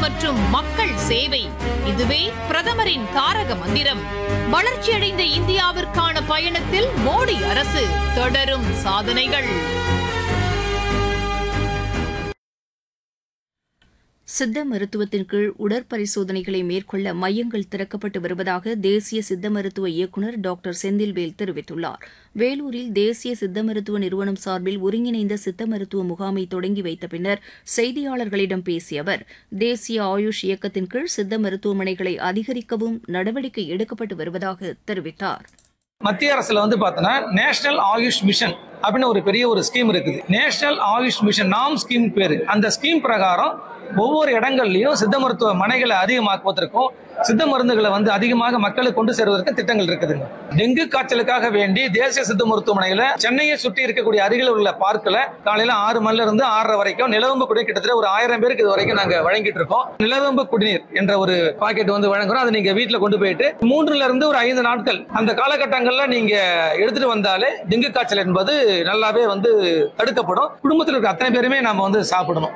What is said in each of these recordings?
மற்றும் மக்கள் சேவை இதுவே பிரதமரின் தாரக மந்திரம் வளர்ச்சியடைந்த இந்தியாவிற்கான பயணத்தில் மோடி அரசு தொடரும் சாதனைகள் சித்த மருத்துவத்தின் கீழ் உடற்பரிசோதனைகளை மேற்கொள்ள மையங்கள் திறக்கப்பட்டு வருவதாக தேசிய சித்த மருத்துவ இயக்குநர் டாக்டர் செந்தில்வேல் தெரிவித்துள்ளார் வேலூரில் தேசிய சித்த மருத்துவ நிறுவனம் சார்பில் ஒருங்கிணைந்த சித்த மருத்துவ முகாமை தொடங்கி வைத்த பின்னர் செய்தியாளர்களிடம் பேசிய அவர் தேசிய ஆயுஷ் இயக்கத்தின் கீழ் சித்த மருத்துவமனைகளை அதிகரிக்கவும் நடவடிக்கை எடுக்கப்பட்டு வருவதாக தெரிவித்தார் மத்திய அரசுல வந்து பார்த்தோன்னா நேஷனல் ஆயுஷ் மிஷன் அப்படின்னு ஒரு பெரிய ஒரு ஸ்கீம் இருக்குது நேஷனல் ஆயுஷ் மிஷன் நாம் ஸ்கீம் பேரு அந்த ஸ்கீம் பிரகாரம் ஒவ்வொரு இடங்கள்லயும் சித்த மருத்துவ மனைகளை அதிகமாக்குவதற்கும் சித்த மருந்துகளை வந்து அதிகமாக மக்களுக்கு கொண்டு சேர்வதற்கு திட்டங்கள் இருக்குதுங்க டெங்கு காய்ச்சலுக்காக வேண்டி தேசிய சித்த மருத்துவமனையில சென்னையை சுற்றி இருக்கக்கூடிய அருகில் உள்ள பார்க்கில் காலையில ஆறு மணில இருந்து ஆறரை வரைக்கும் நிலவம்பு குடிநீர் கிட்டத்தட்ட ஒரு ஆயிரம் பேருக்கு இது வரைக்கும் நாங்க வழங்கிட்டு இருக்கோம் நிலவம்பு குடிநீர் என்ற ஒரு பாக்கெட் வந்து வழங்குறோம் அதை நீங்க வீட்டுல கொண்டு போயிட்டு மூன்றுல இருந்து ஒரு ஐந்து நாட்கள் அந்த காலகட்டங்கள்ல நீங்க எடுத்துட்டு வந்தாலே டெங்கு காய்ச்சல் என்பது நல்லாவே வந்து தடுக்கப்படும் குடும்பத்தில் இருக்க அத்தனை பேருமே நாம வந்து சாப்பிடணும்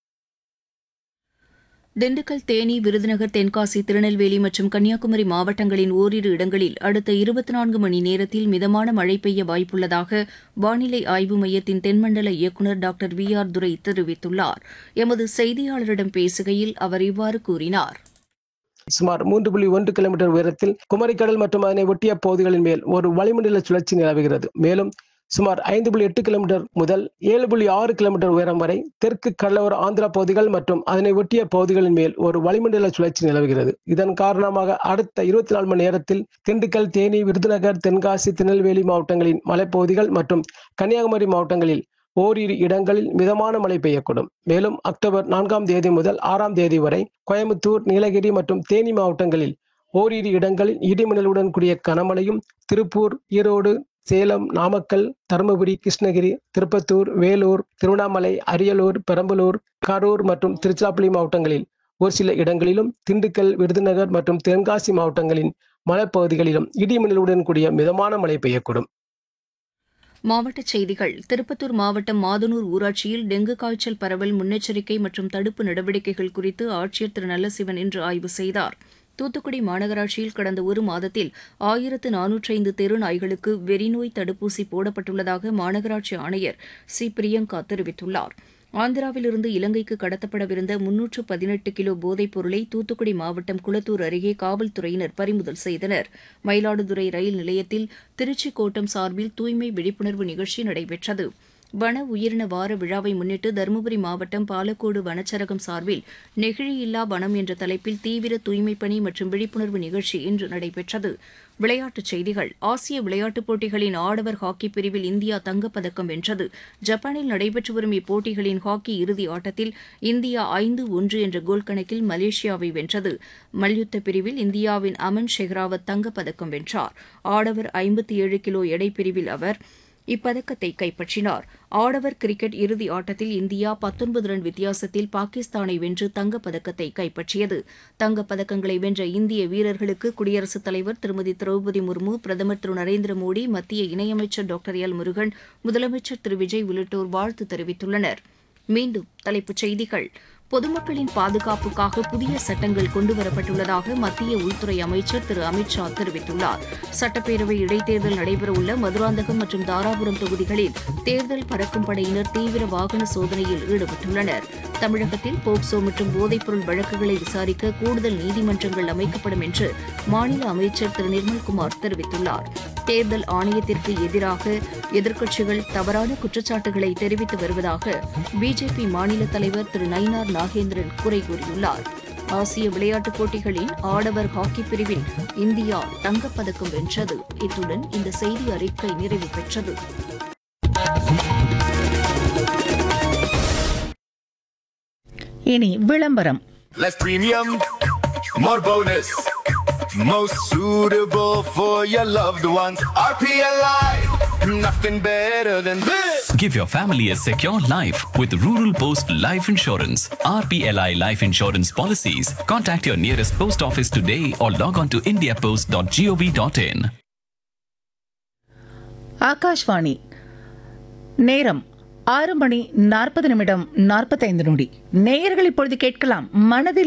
திண்டுக்கல் தேனி விருதுநகர் தென்காசி திருநெல்வேலி மற்றும் கன்னியாகுமரி மாவட்டங்களின் ஓரிரு இடங்களில் அடுத்த இருபத்தி நான்கு மணி நேரத்தில் மிதமான மழை பெய்ய வாய்ப்புள்ளதாக வானிலை ஆய்வு மையத்தின் தென்மண்டல இயக்குநர் டாக்டர் வி ஆர் துரை தெரிவித்துள்ளார் எமது செய்தியாளரிடம் பேசுகையில் அவர் இவ்வாறு கூறினார் சுமார் மூன்று புள்ளி ஒன்று கிலோமீட்டர் உயரத்தில் குமரிக்கடல் மற்றும் அதனை ஒட்டிய பகுதிகளின் மேல் ஒரு வளிமண்டல சுழற்சி நிலவுகிறது மேலும் சுமார் ஐந்து புள்ளி எட்டு கிலோமீட்டர் முதல் ஏழு புள்ளி ஆறு கிலோமீட்டர் உயரம் வரை தெற்கு கடலோர ஆந்திரா பகுதிகள் மற்றும் அதனை ஒட்டிய பகுதிகளின் மேல் ஒரு வளிமண்டல சுழற்சி நிலவுகிறது இதன் காரணமாக அடுத்த இருபத்தி நாலு மணி நேரத்தில் திண்டுக்கல் தேனி விருதுநகர் தென்காசி திருநெல்வேலி மாவட்டங்களின் மலைப்பகுதிகள் மற்றும் கன்னியாகுமரி மாவட்டங்களில் ஓரிரு இடங்களில் மிதமான மழை பெய்யக்கூடும் மேலும் அக்டோபர் நான்காம் தேதி முதல் ஆறாம் தேதி வரை கோயம்புத்தூர் நீலகிரி மற்றும் தேனி மாவட்டங்களில் ஓரிரு இடங்களில் இடிமின்னலுடன் கூடிய கனமழையும் திருப்பூர் ஈரோடு சேலம் நாமக்கல் தருமபுரி கிருஷ்ணகிரி திருப்பத்தூர் வேலூர் திருவண்ணாமலை அரியலூர் பெரம்பலூர் கரூர் மற்றும் திருச்சிராப்பள்ளி மாவட்டங்களில் ஒரு சில இடங்களிலும் திண்டுக்கல் விருதுநகர் மற்றும் தென்காசி மாவட்டங்களின் மலைப்பகுதிகளிலும் இடிமின்னலுடன் கூடிய மிதமான மழை பெய்யக்கூடும் மாவட்டச் செய்திகள் திருப்பத்தூர் மாவட்டம் மாதனூர் ஊராட்சியில் டெங்கு காய்ச்சல் பரவல் முன்னெச்சரிக்கை மற்றும் தடுப்பு நடவடிக்கைகள் குறித்து ஆட்சியர் திரு நல்லசிவன் இன்று ஆய்வு செய்தார் தூத்துக்குடி மாநகராட்சியில் கடந்த ஒரு மாதத்தில் ஆயிரத்து நானூற்றி ஐந்து தெரு நாய்களுக்கு வெறிநோய் தடுப்பூசி போடப்பட்டுள்ளதாக மாநகராட்சி ஆணையர் சி பிரியங்கா தெரிவித்துள்ளார் ஆந்திராவிலிருந்து இலங்கைக்கு கடத்தப்படவிருந்த முன்னூற்று பதினெட்டு கிலோ போதைப் பொருளை தூத்துக்குடி மாவட்டம் குளத்தூர் அருகே காவல்துறையினர் பறிமுதல் செய்தனர் மயிலாடுதுறை ரயில் நிலையத்தில் திருச்சி கோட்டம் சார்பில் தூய்மை விழிப்புணர்வு நிகழ்ச்சி நடைபெற்றது வன உயிரின வார விழாவை முன்னிட்டு தருமபுரி மாவட்டம் பாலக்கோடு வனச்சரகம் சார்பில் நெகிழியில்லா வனம் என்ற தலைப்பில் தீவிர தூய்மைப் பணி மற்றும் விழிப்புணர்வு நிகழ்ச்சி இன்று நடைபெற்றது விளையாட்டுச் செய்திகள் ஆசிய விளையாட்டுப் போட்டிகளின் ஆடவர் ஹாக்கி பிரிவில் இந்தியா தங்கப்பதக்கம் வென்றது ஜப்பானில் நடைபெற்று வரும் இப்போட்டிகளின் ஹாக்கி இறுதி ஆட்டத்தில் இந்தியா ஐந்து ஒன்று என்ற கோல் கணக்கில் மலேசியாவை வென்றது மல்யுத்த பிரிவில் இந்தியாவின் அமன் ஷெஹ்ராவத் தங்கப்பதக்கம் வென்றார் ஆடவர் ஐம்பத்தி ஏழு கிலோ எடை பிரிவில் அவர் இப்பதக்கத்தை கைப்பற்றினார் ஆடவர் கிரிக்கெட் இறுதி ஆட்டத்தில் இந்தியா பத்தொன்பது ரன் வித்தியாசத்தில் பாகிஸ்தானை வென்று தங்கப்பதக்கத்தை கைப்பற்றியது தங்கப்பதக்கங்களை வென்ற இந்திய வீரர்களுக்கு குடியரசுத் தலைவர் திருமதி திரௌபதி முர்மு பிரதமர் திரு நரேந்திர மோடி மத்திய இணையமைச்சர் டாக்டர் எல் முருகன் முதலமைச்சர் திரு விஜய் உள்ளிட்டோர் வாழ்த்து தெரிவித்துள்ளனர் மீண்டும் தலைப்புச் செய்திகள் பொதுமக்களின் பாதுகாப்புக்காக புதிய சட்டங்கள் கொண்டுவரப்பட்டுள்ளதாக மத்திய உள்துறை அமைச்சர் திரு அமித் ஷா தெரிவித்துள்ளார் சட்டப்பேரவை இடைத்தேர்தல் நடைபெறவுள்ள மதுராந்தகம் மற்றும் தாராபுரம் தொகுதிகளில் தேர்தல் பறக்கும் படையினர் தீவிர வாகன சோதனையில் ஈடுபட்டுள்ளனர் தமிழகத்தில் போக்சோ மற்றும் போதைப்பொருள் வழக்குகளை விசாரிக்க கூடுதல் நீதிமன்றங்கள் அமைக்கப்படும் என்று மாநில அமைச்சர் திரு நிர்மல்குமார் தெரிவித்துள்ளார் தேர்தல் ஆணையத்திற்கு எதிராக எதிர்க்கட்சிகள் தவறான குற்றச்சாட்டுகளை தெரிவித்து வருவதாக பிஜேபி மாநில தலைவர் திரு நயினார் நாகேந்திரன் குறை கூறியுள்ளார் ஆசிய விளையாட்டுப் போட்டிகளில் ஆடவர் ஹாக்கி பிரிவில் இந்தியா தங்கப்பதக்கம் வென்றது இத்துடன் இந்த செய்தி அறிக்கை நிறைவு பெற்றது இனி விளம்பரம் Less premium, more bonus. Most suitable for your loved ones. RPLI, nothing better than this. Give your family a secure life with Rural Post Life Insurance. RPLI Life Insurance policies. Contact your nearest post office today or log on to indiapost.gov.in. Akashvani நேரம் ஆறு மணி நாற்பது நிமிடம் நாற்பத்தைந்து நொடி நேயர்கள் இப்பொழுது கேட்கலாம் மனதில்